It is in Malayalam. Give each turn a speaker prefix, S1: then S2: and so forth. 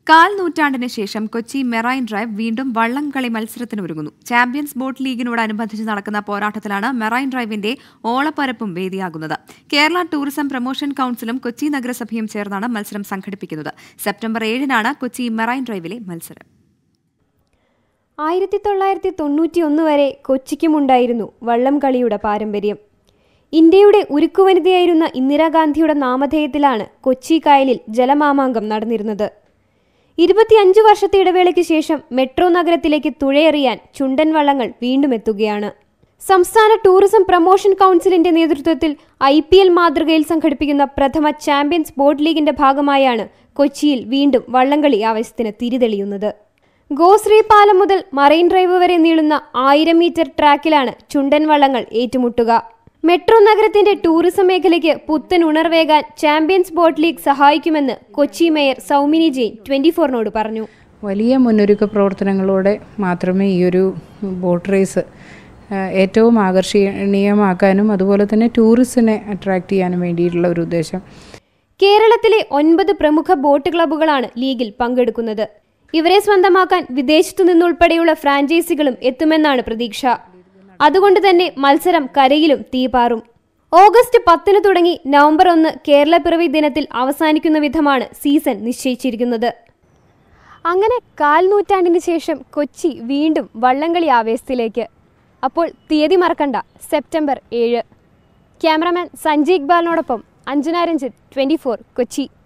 S1: കാൽ നൂറ്റാണ്ടിന് ശേഷം കൊച്ചി മെറൈൻ ഡ്രൈവ് വീണ്ടും വള്ളംകളി മത്സരത്തിനൊരുങ്ങുന്നു ചാമ്പ്യൻസ് ബോട്ട് ലീഗിനോടനുബന്ധിച്ച് നടക്കുന്ന പോരാട്ടത്തിലാണ് മെറൈൻ ഡ്രൈവിന്റെ ഓളപ്പരപ്പും വേദിയാകുന്നത് കേരള ടൂറിസം പ്രൊമോഷൻ കൌൺസിലും കൊച്ചി നഗരസഭയും ചേർന്നാണ് മത്സരം സംഘടിപ്പിക്കുന്നത് സെപ്റ്റംബർ ഏഴിനാണ് കൊച്ചി മെറൈൻ ഡ്രൈവിലെ മത്സരം
S2: ആയിരത്തി തൊള്ളായിരത്തി തൊണ്ണൂറ്റി ഒന്ന് വരെ കൊച്ചിക്കുമുണ്ടായിരുന്നു വള്ളം കളിയുടെ പാരമ്പര്യം ഇന്ത്യയുടെ ഉരുക്കുവനിതയായിരുന്ന ഇന്ദിരാഗാന്ധിയുടെ നാമധേയത്തിലാണ് കൊച്ചി കായലിൽ ജലമാമാങ്കം നടന്നിരുന്നത് ഇരുപത്തിയഞ്ച് വർഷത്തെ ഇടവേളയ്ക്ക് ശേഷം മെട്രോ നഗരത്തിലേക്ക് തുഴയെറിയാൻ ചുണ്ടൻ വള്ളങ്ങൾ വീണ്ടും എത്തുകയാണ് സംസ്ഥാന ടൂറിസം പ്രൊമോഷൻ കൗൺസിലിന്റെ നേതൃത്വത്തിൽ ഐ പി എൽ മാതൃകയിൽ സംഘടിപ്പിക്കുന്ന പ്രഥമ ചാമ്പ്യൻസ് ബോട്ട് ലീഗിന്റെ ഭാഗമായാണ് കൊച്ചിയിൽ വീണ്ടും വള്ളംകളി ആവേശത്തിന് തിരിതെളിയുന്നത് ഗോശ്രീ പാലം മുതൽ മറൈൻ ഡ്രൈവ് വരെ നീളുന്ന ആയിരം മീറ്റർ ട്രാക്കിലാണ് ചുണ്ടൻ വള്ളങ്ങൾ ഏറ്റുമുട്ടുക മെട്രോ നഗരത്തിന്റെ ടൂറിസം മേഖലയ്ക്ക് പുത്തൻ ഉണർവേകാൻ ചാമ്പ്യൻസ് ബോട്ട് ലീഗ് സഹായിക്കുമെന്ന് കൊച്ചി മേയർ സൗമിനി ജെയിൻ ട്വന്റി ഫോറിനോട് പറഞ്ഞു
S3: വലിയ മുന്നൊരുക്ക പ്രവർത്തനങ്ങളോടെ മാത്രമേ ഈ ഒരു ബോട്ട് റേസ് ആ, ഏറ്റവും ആകർഷണീയമാക്കാനും അതുപോലെ തന്നെ ടൂറിസ്റ്റിനെ അട്രാക്റ്റ് ചെയ്യാനും വേണ്ടിയിട്ടുള്ള ഒരു ഉദ്ദേശം
S2: കേരളത്തിലെ ഒൻപത് പ്രമുഖ ബോട്ട് ക്ലബ്ബുകളാണ് ലീഗിൽ പങ്കെടുക്കുന്നത് ഇവരെ സ്വന്തമാക്കാൻ വിദേശത്തു നിന്നുൾപ്പെടെയുള്ള ഫ്രാഞ്ചൈസികളും എത്തുമെന്നാണ് പ്രതീക്ഷ അതുകൊണ്ട് തന്നെ മത്സരം കരയിലും തീപാറും ഓഗസ്റ്റ് പത്തിന് തുടങ്ങി നവംബർ ഒന്ന് കേരള പിറവി ദിനത്തിൽ അവസാനിക്കുന്ന വിധമാണ് സീസൺ നിശ്ചയിച്ചിരിക്കുന്നത് അങ്ങനെ കാൽ നൂറ്റാണ്ടിന് ശേഷം കൊച്ചി വീണ്ടും വള്ളംകളി ആവേശത്തിലേക്ക് അപ്പോൾ തീയതി മറക്കണ്ട സെപ്റ്റംബർ ഏഴ് ക്യാമറമാൻ സഞ്ജയ് ഇക്ബാലിനോടൊപ്പം അഞ്ജന രഞ്ജിത്ത് ട്വൻറ്റി കൊച്ചി